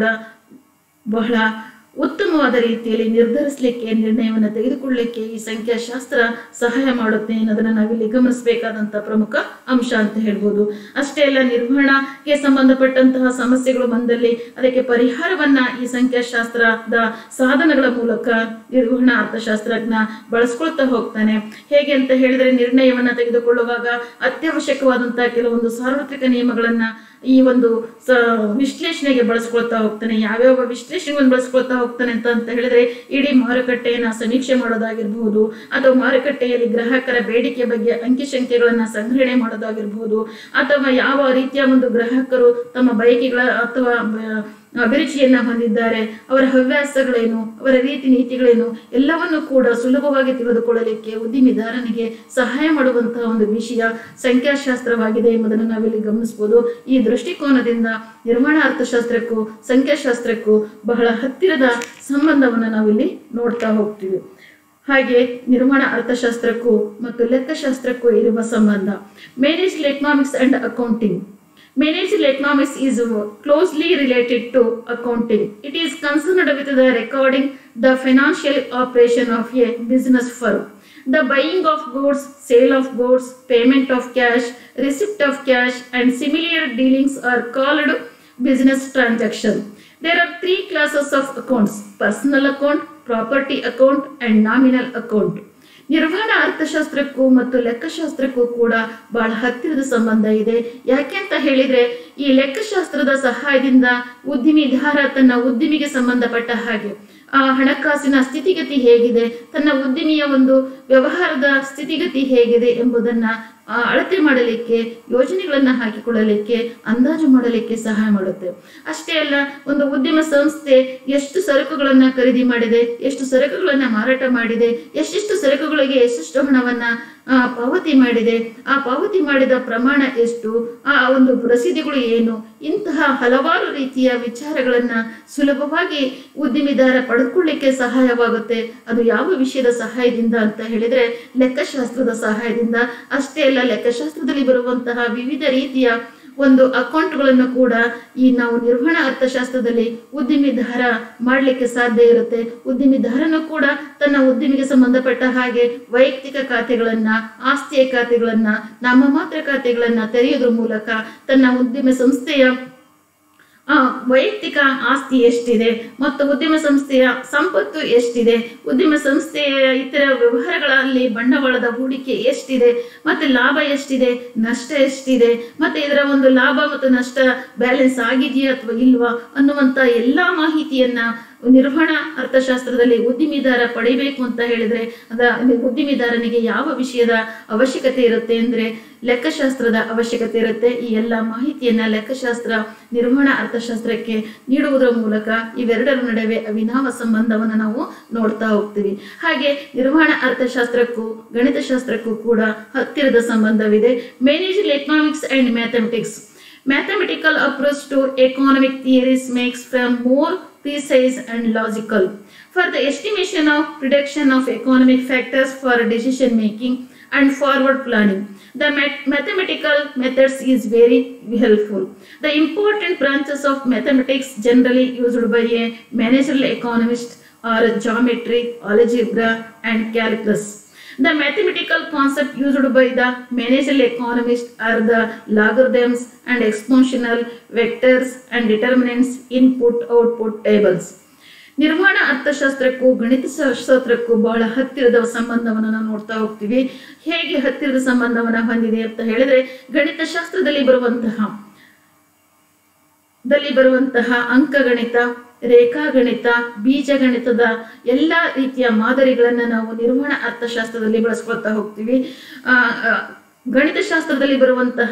ಬಹಳ ಉತ್ತಮವಾದ ರೀತಿಯಲ್ಲಿ ನಿರ್ಧರಿಸಲಿಕ್ಕೆ ನಿರ್ಣಯವನ್ನು ತೆಗೆದುಕೊಳ್ಳಲಿಕ್ಕೆ ಈ ಸಂಖ್ಯಾಶಾಸ್ತ್ರ ಸಹಾಯ ಮಾಡುತ್ತೆ ಅನ್ನೋದನ್ನ ನಾವಿಲ್ಲಿ ಗಮನಿಸಬೇಕಾದಂತಹ ಪ್ರಮುಖ ಅಂಶ ಅಂತ ಹೇಳ್ಬೋದು ಅಷ್ಟೇ ಅಲ್ಲ ನಿರ್ವಹಣೆಗೆ ಸಂಬಂಧಪಟ್ಟಂತಹ ಸಮಸ್ಯೆಗಳು ಬಂದಲ್ಲಿ ಅದಕ್ಕೆ ಪರಿಹಾರವನ್ನ ಈ ಸಂಖ್ಯಾಶಾಸ್ತ್ರದ ಸಾಧನಗಳ ಮೂಲಕ ನಿರ್ವಹಣಾ ಅರ್ಥಶಾಸ್ತ್ರಜ್ಞ ಬಳಸ್ಕೊಳ್ತಾ ಹೋಗ್ತಾನೆ ಹೇಗೆ ಅಂತ ಹೇಳಿದ್ರೆ ನಿರ್ಣಯವನ್ನ ತೆಗೆದುಕೊಳ್ಳುವಾಗ ಅತ್ಯವಶ್ಯಕವಾದಂತಹ ಕೆಲವೊಂದು ಸಾರ್ವತ್ರಿಕ ನಿಯಮಗಳನ್ನ ಈ ಒಂದು ಸ ವಿಶ್ಲೇಷಣೆಗೆ ಬಳಸ್ಕೊಳ್ತಾ ಹೋಗ್ತಾನೆ ಯಾವ್ಯಾವ ವಿಶ್ಲೇಷಣೆಗಳನ್ನು ಬಳಸ್ಕೊಳ್ತಾ ಹೋಗ್ತಾನೆ ಅಂತ ಅಂತ ಹೇಳಿದ್ರೆ ಇಡೀ ಮಾರುಕಟ್ಟೆಯನ್ನ ಸಮೀಕ್ಷೆ ಮಾಡೋದಾಗಿರ್ಬಹುದು ಅಥವಾ ಮಾರುಕಟ್ಟೆಯಲ್ಲಿ ಗ್ರಾಹಕರ ಬೇಡಿಕೆ ಬಗ್ಗೆ ಅಂಕಿಸಂಖ್ಯೆಗಳನ್ನ ಸಂಗ್ರಹಣೆ ಮಾಡೋದಾಗಿರ್ಬಹುದು ಅಥವಾ ಯಾವ ರೀತಿಯ ಒಂದು ಗ್ರಾಹಕರು ತಮ್ಮ ಬಯಕೆಗಳ ಅಥವಾ ಬ- ಅಭಿರುಚಿಯನ್ನ ಹೊಂದಿದ್ದಾರೆ ಅವರ ಹವ್ಯಾಸಗಳೇನು ಅವರ ರೀತಿ ನೀತಿಗಳೇನು ಎಲ್ಲವನ್ನು ಕೂಡ ಸುಲಭವಾಗಿ ತಿಳಿದುಕೊಳ್ಳಲಿಕ್ಕೆ ಉದ್ದಿಮೆದಾರನಿಗೆ ಸಹಾಯ ಮಾಡುವಂತಹ ಒಂದು ವಿಷಯ ಸಂಖ್ಯಾಶಾಸ್ತ್ರವಾಗಿದೆ ಎಂಬುದನ್ನು ನಾವಿಲ್ಲಿ ಗಮನಿಸಬಹುದು ಈ ದೃಷ್ಟಿಕೋನದಿಂದ ನಿರ್ಮಾಣ ಅರ್ಥಶಾಸ್ತ್ರಕ್ಕೂ ಸಂಖ್ಯಾಶಾಸ್ತ್ರಕ್ಕೂ ಬಹಳ ಹತ್ತಿರದ ಸಂಬಂಧವನ್ನು ನಾವಿಲ್ಲಿ ನೋಡ್ತಾ ಹೋಗ್ತೀವಿ ಹಾಗೆ ನಿರ್ಮಾಣ ಅರ್ಥಶಾಸ್ತ್ರಕ್ಕೂ ಮತ್ತು ಲೆಕ್ಕಶಾಸ್ತ್ರಕ್ಕೂ ಇರುವ ಸಂಬಂಧ managerial economics and accounting Managerial economics is closely related to accounting. It is concerned with the recording the financial operation of a business firm. The buying of goods, sale of goods, payment of cash, receipt of cash, and similar dealings are called business transaction. There are three classes of accounts personal account, property account, and nominal account. ನಿರ್ವಹಣಾ ಅರ್ಥಶಾಸ್ತ್ರಕ್ಕೂ ಮತ್ತು ಲೆಕ್ಕಶಾಸ್ತ್ರಕ್ಕೂ ಕೂಡ ಬಹಳ ಹತ್ತಿರದ ಸಂಬಂಧ ಇದೆ ಯಾಕೆ ಅಂತ ಹೇಳಿದ್ರೆ ಈ ಲೆಕ್ಕಶಾಸ್ತ್ರದ ಸಹಾಯದಿಂದ ಉದ್ದಿಮೆದಾರ ತನ್ನ ಉದ್ದಿಮೆಗೆ ಸಂಬಂಧಪಟ್ಟ ಹಾಗೆ ಆ ಹಣಕಾಸಿನ ಸ್ಥಿತಿಗತಿ ಹೇಗಿದೆ ತನ್ನ ಉದ್ದಿಮೆಯ ಒಂದು ವ್ಯವಹಾರದ ಸ್ಥಿತಿಗತಿ ಹೇಗಿದೆ ಎಂಬುದನ್ನ ಆ, ಅಳತೆ ಮಾಡಲಿಕ್ಕೆ ಯೋಜನೆಗಳನ್ನ ಹಾಕಿಕೊಳ್ಳಲಿಕ್ಕೆ ಅಂದಾಜು ಮಾಡಲಿಕ್ಕೆ ಸಹಾಯ ಮಾಡುತ್ತೆ ಅಷ್ಟೇ ಅಲ್ಲ ಒಂದು ಉದ್ಯಮ ಸಂಸ್ಥೆ ಎಷ್ಟು ಸರಕುಗಳನ್ನ ಖರೀದಿ ಮಾಡಿದೆ ಎಷ್ಟು ಸರಕುಗಳನ್ನ ಮಾರಾಟ ಮಾಡಿದೆ ಎಷ್ಟೆಷ್ಟು ಸರಕುಗಳಿಗೆ ಎಷ್ಟೆಷ್ಟು ಹಣವನ್ನ ಆ, ಪಾವತಿ ಮಾಡಿದೆ ಆ ಪಾವತಿ ಮಾಡಿದ ಪ್ರಮಾಣ ಎಷ್ಟು ಆ ಒಂದು ರಸೀದಿಗಳು ಏನು ಇಂತಹ ಹಲವಾರು ರೀತಿಯ ವಿಚಾರಗಳನ್ನ ಸುಲಭವಾಗಿ ಉದ್ದಿಮೆದಾರ ಪಡೆದುಕೊಳ್ಳಿಕ್ಕೆ ಸಹಾಯವಾಗುತ್ತೆ ಅದು ಯಾವ ವಿಷಯದ ಸಹಾಯದಿಂದ ಅಂತ ಹೇಳಿದ್ರೆ ಲೆಕ್ಕಶಾಸ್ತ್ರದ ಸಹಾಯದಿಂದ ಅಷ್ಟೇ ಅಲ್ಲ ಲೆಕ್ಕಶಾಸ್ತ್ರದಲ್ಲಿ ಬರುವಂತಹ ವಿವಿಧ ರೀತಿಯ ಒಂದು ಅಕೌಂಟ್ಗಳನ್ನು ಕೂಡ ಈ ನಾವು ನಿರ್ವಹಣಾ ಅರ್ಥಶಾಸ್ತ್ರದಲ್ಲಿ ಉದ್ದಿಮೆದಾರ ಮಾಡಲಿಕ್ಕೆ ಸಾಧ್ಯ ಇರುತ್ತೆ ಉದ್ದಿಮೆದಾರನು ಕೂಡ ತನ್ನ ಉದ್ದಿಮೆಗೆ ಸಂಬಂಧಪಟ್ಟ ಹಾಗೆ ವೈಯಕ್ತಿಕ ಖಾತೆಗಳನ್ನ ಆಸ್ತಿಯ ಖಾತೆಗಳನ್ನ ನಾಮಮಾತ್ರ ಖಾತೆಗಳನ್ನ ತೆರೆಯೋದ್ರ ಮೂಲಕ ತನ್ನ ಉದ್ದಿಮೆ ಸಂಸ್ಥೆಯ ಆ ವೈಯಕ್ತಿಕ ಆಸ್ತಿ ಎಷ್ಟಿದೆ ಮತ್ತು ಉದ್ಯಮ ಸಂಸ್ಥೆಯ ಸಂಪತ್ತು ಎಷ್ಟಿದೆ ಉದ್ಯಮ ಸಂಸ್ಥೆಯ ಇತರ ವ್ಯವಹಾರಗಳಲ್ಲಿ ಬಂಡವಾಳದ ಹೂಡಿಕೆ ಎಷ್ಟಿದೆ ಮತ್ತೆ ಲಾಭ ಎಷ್ಟಿದೆ ನಷ್ಟ ಎಷ್ಟಿದೆ ಮತ್ತೆ ಇದರ ಒಂದು ಲಾಭ ಮತ್ತು ನಷ್ಟ ಬ್ಯಾಲೆನ್ಸ್ ಆಗಿದೆಯಾ ಅಥವಾ ಇಲ್ವಾ ಅನ್ನುವಂತ ಎಲ್ಲಾ ಮಾಹಿತಿಯನ್ನ ನಿರ್ವಹಣಾ ಅರ್ಥಶಾಸ್ತ್ರದಲ್ಲಿ ಉದ್ದಿಮೆದಾರ ಪಡಿಬೇಕು ಅಂತ ಹೇಳಿದ್ರೆ ಅದ ಉದ್ದಿಮೆದಾರನಿಗೆ ಯಾವ ವಿಷಯದ ಅವಶ್ಯಕತೆ ಇರುತ್ತೆ ಅಂದ್ರೆ ಲೆಕ್ಕಶಾಸ್ತ್ರದ ಅವಶ್ಯಕತೆ ಇರುತ್ತೆ ಈ ಎಲ್ಲ ಮಾಹಿತಿಯನ್ನ ಲೆಕ್ಕಶಾಸ್ತ್ರ ನಿರ್ವಹಣಾ ಅರ್ಥಶಾಸ್ತ್ರಕ್ಕೆ ನೀಡುವುದರ ಮೂಲಕ ಇವೆರಡರ ನಡುವೆ ಅವಿನಾವ ಸಂಬಂಧವನ್ನು ನಾವು ನೋಡ್ತಾ ಹೋಗ್ತೀವಿ ಹಾಗೆ ನಿರ್ವಹಣಾ ಅರ್ಥಶಾಸ್ತ್ರಕ್ಕೂ ಗಣಿತಶಾಸ್ತ್ರಕ್ಕೂ ಕೂಡ ಹತ್ತಿರದ ಸಂಬಂಧವಿದೆ managerial economics and mathematics Mathematical approach to economic theories makes them more precise and logical. For the estimation of prediction of economic factors for decision making and forward planning, the math- mathematical methods is very helpful. The important branches of mathematics generally used by a managerial economist are geometry, algebra, and calculus. The mathematical concept used by the managerial economist are the logarithms and exponential vectors and determinants input-output tables. ನಿರ್ವಹಣಾ ಅರ್ಥಶಾಸ್ತ್ರಕ್ಕೂ ಗಣಿತ ಶಾಸ್ತ್ರಕ್ಕೂ ಬಹಳ ಹತ್ತಿರದ ಸಂಬಂಧವನ್ನು ನಾವು ನೋಡ್ತಾ ಹೋಗ್ತೀವಿ ಹೇಗೆ ಹತ್ತಿರದ ಸಂಬಂಧವನ್ನು ಹೊಂದಿದೆ ಅಂತ ಹೇಳಿದ್ರೆ ಗಣಿತ ಶಾಸ್ತ್ರದಲ್ಲಿ ಬರುವಂತಹ ದಲ್ಲಿ ಬರುವಂತಹ ಅಂಕಗಣಿತ ರೇಖಾಗಣಿತ ಬೀಜಗಣಿತದ ಎಲ್ಲ ರೀತಿಯ ಮಾದರಿಗಳನ್ನು ನಾವು ನಿರ್ವಹಣಾ ಅರ್ಥಶಾಸ್ತ್ರದಲ್ಲಿ ಬಳಸ್ಕೊಳ್ತಾ ಹೋಗ್ತೀವಿ ಆ, ಆ, ಗಣಿತಶಾಸ್ತ್ರದಲ್ಲಿ ಬರುವಂತಹ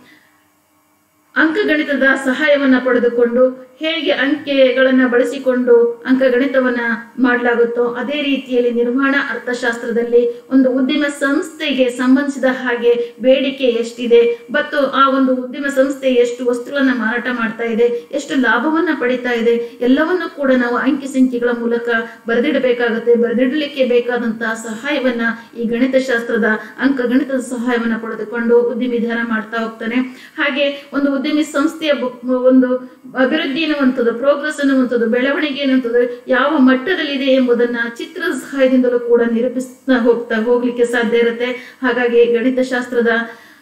ಅಂಕಗಣಿತದ ಸಹಾಯವನ್ನ ಪಡೆದುಕೊಂಡು ಹೇಗೆ ಅಂಕೆಗಳನ್ನ ಬಳಸಿಕೊಂಡು ಅಂಕಗಣಿತವನ್ನ ಮಾಡಲಾಗುತ್ತೋ ಅದೇ ರೀತಿಯಲ್ಲಿ ನಿರ್ವಹಣಾ ಅರ್ಥಶಾಸ್ತ್ರದಲ್ಲಿ ಒಂದು ಉದ್ಯಮ ಸಂಸ್ಥೆಗೆ ಸಂಬಂಧಿಸಿದ ಹಾಗೆ ಬೇಡಿಕೆ ಎಷ್ಟಿದೆ ಮತ್ತು ಆ ಒಂದು ಉದ್ಯಮ ಸಂಸ್ಥೆ ಎಷ್ಟು ವಸ್ತುಗಳನ್ನ ಮಾರಾಟ ಮಾಡ್ತಾ ಇದೆ ಎಷ್ಟು ಲಾಭವನ್ನ ಪಡಿತಾ ಇದೆ ಎಲ್ಲವನ್ನು ಕೂಡ ನಾವು ಅಂಕಿ ಸಂಖ್ಯೆಗಳ ಮೂಲಕ ಬರೆದಿಡಬೇಕಾಗುತ್ತೆ ಬರೆದಿಡಲಿಕ್ಕೆ ಬೇಕಾದಂತಹ ಸಹಾಯವನ್ನ ಈ ಗಣಿತಶಾಸ್ತ್ರದ ಅಂಕಗಣಿತದ ಸಹಾಯವನ್ನ ಪಡೆದುಕೊಂಡು ಉದ್ಯಮಿದಾರ ಮಾಡ್ತಾ ಹೋಗ್ತಾನೆ ಹಾಗೆ ಒಂದು ಉದ್ಯಮಿ ಸಂಸ್ಥೆಯ ಬ- ಒಂದು ಅಭಿವೃದ್ಧಿ ಅನ್ನುವಂಥದ್ದು ಪ್ರೋಗ್ರೆಸ್ ಅನ್ನುವಂಥದ್ದು ಬೆಳವಣಿಗೆ ಅನ್ನುವಂಥದ್ದು ಯಾವ ಮಟ್ಟದಲ್ಲಿದೆ ಎಂಬುದನ್ನ ಚಿತ್ರದ ಸಹಾಯದಿಂದಲೂ ಕೂಡ ನಿರೂಪಿಸ್ತಾ ಹೋಗ್ತಾ ಹೋಗ್ಲಿಕ್ಕೆ ಸಾಧ್ಯ ಇರುತ್ತೆ ಹಾಗಾಗಿ ಗಣಿತಶಾಸ್ತ್ರದ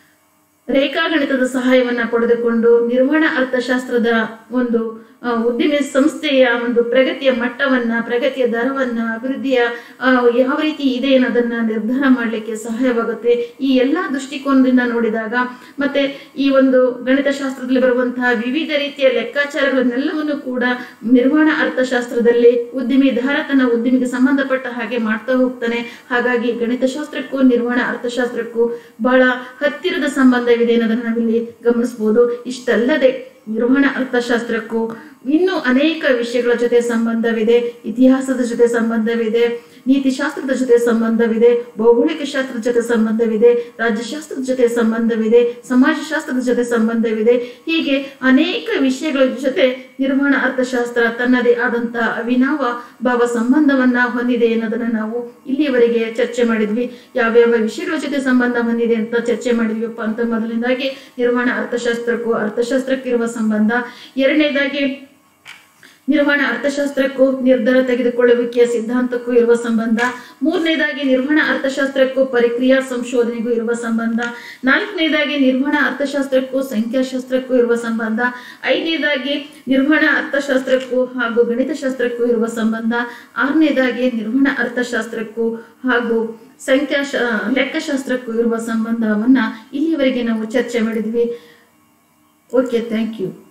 ರೇಖಾಗಣಿತದ ಸಹಾಯವನ್ನ ಪಡೆದುಕೊಂಡು ನಿರ್ವಹಣಾ ಅರ್ಥಶಾಸ್ತ್ರದ ಒಂದು ಆ, ಉದ್ದಿಮೆ ಸಂಸ್ಥೆಯ ಒಂದು ಪ್ರಗತಿಯ ಮಟ್ಟವನ್ನ ಪ್ರಗತಿಯ ದರವನ್ನ ಅಭಿವೃದ್ಧಿಯ ಆ, ಯಾವ ರೀತಿ ಇದೆ ಅನ್ನೋದನ್ನ ನಿರ್ಧಾರ ಮಾಡಲಿಕ್ಕೆ ಸಹಾಯವಾಗುತ್ತೆ ಈ ಎಲ್ಲಾ ದೃಷ್ಟಿಕೋನದಿಂದ ನೋಡಿದಾಗ ಮತ್ತೆ ಈ ಒಂದು ಗಣಿತಶಾಸ್ತ್ರದಲ್ಲಿ ಬರುವಂತಹ ವಿವಿಧ ರೀತಿಯ ಲೆಕ್ಕಾಚಾರಗಳನ್ನೆಲ್ಲವನ್ನು ಕೂಡ ನಿರ್ವಹಣಾ ಅರ್ಥಶಾಸ್ತ್ರದಲ್ಲಿ ಉದ್ದಿಮೆದಾರ ತನ್ನ ಉದ್ದಿಮೆಗೆ ಸಂಬಂಧಪಟ್ಟ ಹಾಗೆ ಮಾಡ್ತಾ ಹೋಗ್ತಾನೆ ಹಾಗಾಗಿ ಗಣಿತಶಾಸ್ತ್ರಕ್ಕೂ ನಿರ್ವಹಣಾ ಅರ್ಥಶಾಸ್ತ್ರಕ್ಕೂ ಬಹಳ ಹತ್ತಿರದ ಸಂಬಂಧವಿದೆ ಅನ್ನೋದನ್ನ ನಾವಿಲ್ಲಿ ಗಮನಿಸಬಹುದು ಇಷ್ಟಲ್ಲದೆ ನಿರ್ವಹಣಾ ಅರ್ಥಶಾಸ್ತ್ರಕ್ಕೂ ಇನ್ನೂ ಅನೇಕ ವಿಷಯಗಳ ಜೊತೆ ಸಂಬಂಧವಿದೆ ಇತಿಹಾಸದ ಜೊತೆ ಸಂಬಂಧವಿದೆ ನೀತಿಶಾಸ್ತ್ರದ ಜೊತೆ ಸಂಬಂಧವಿದೆ ಭೌಗೋಳಿಕ ಶಾಸ್ತ್ರದ ಜೊತೆ ಸಂಬಂಧವಿದೆ ರಾಜ್ಯಶಾಸ್ತ್ರದ ಜೊತೆ ಸಂಬಂಧವಿದೆ ಸಮಾಜಶಾಸ್ತ್ರದ ಜೊತೆ ಸಂಬಂಧವಿದೆ ಹೀಗೆ ಅನೇಕ ವಿಷಯಗಳ ಜೊತೆ ನಿರ್ವಹಣಾ ಅರ್ಥಶಾಸ್ತ್ರ ತನ್ನದೇ ಆದಂತಹ ಅವಿನಾವ ಭಾವ ಸಂಬಂಧವನ್ನ ಹೊಂದಿದೆ ಅನ್ನೋದನ್ನ ನಾವು ಇಲ್ಲಿಯವರೆಗೆ ಚರ್ಚೆ ಮಾಡಿದ್ವಿ ಯಾವ್ಯಾವ ವಿಷಯಗಳ ಜೊತೆ ಸಂಬಂಧ ಹೊಂದಿದೆ ಅಂತ ಚರ್ಚೆ ಮಾಡಿದ್ವಿಪ್ಪ ಅಂತ ಮೊದಲನೇದಾಗಿ ನಿರ್ವಹಣಾ ಅರ್ಥಶಾಸ್ತ್ರಕ್ಕೂ ಅರ್ಥಶಾಸ್ತ್ರಕ್ಕಿರುವ ಸಂಬಂಧ ಎರಡನೇದಾಗಿ ನಿರ್ವಹಣಾ ಅರ್ಥಶಾಸ್ತ್ರಕ್ಕೂ ನಿರ್ಧಾರ ತೆಗೆದುಕೊಳ್ಳುವಿಕೆಯ ಸಿದ್ಧಾಂತಕ್ಕೂ ಇರುವ ಸಂಬಂಧ ಮೂರನೇದಾಗಿ ನಿರ್ವಹಣಾ ಅರ್ಥಶಾಸ್ತ್ರಕ್ಕೂ ಪರಿಕ್ರಿಯಾ ಸಂಶೋಧನೆಗೂ ಇರುವ ಸಂಬಂಧ ನಾಲ್ಕನೇದಾಗಿ ನಿರ್ವಹಣಾ ಅರ್ಥಶಾಸ್ತ್ರಕ್ಕೂ ಸಂಖ್ಯಾಶಾಸ್ತ್ರಕ್ಕೂ ಇರುವ ಸಂಬಂಧ ಐದನೇದಾಗಿ ನಿರ್ವಹಣಾ ಅರ್ಥಶಾಸ್ತ್ರಕ್ಕೂ ಹಾಗೂ ಗಣಿತಶಾಸ್ತ್ರಕ್ಕೂ ಇರುವ ಸಂಬಂಧ ಆರನೇದಾಗಿ ನಿರ್ವಹಣಾ ಅರ್ಥಶಾಸ್ತ್ರಕ್ಕೂ ಹಾಗೂ ಸಂಖ್ಯಾಶ ಲೆಕ್ಕಶಾಸ್ತ್ರಕ್ಕೂ ಇರುವ ಸಂಬಂಧವನ್ನ ಇಲ್ಲಿಯವರೆಗೆ ನಾವು ಚರ್ಚೆ ಮಾಡಿದ್ವಿ ಓಕೆ ಥ್ಯಾಂಕ್ ಯು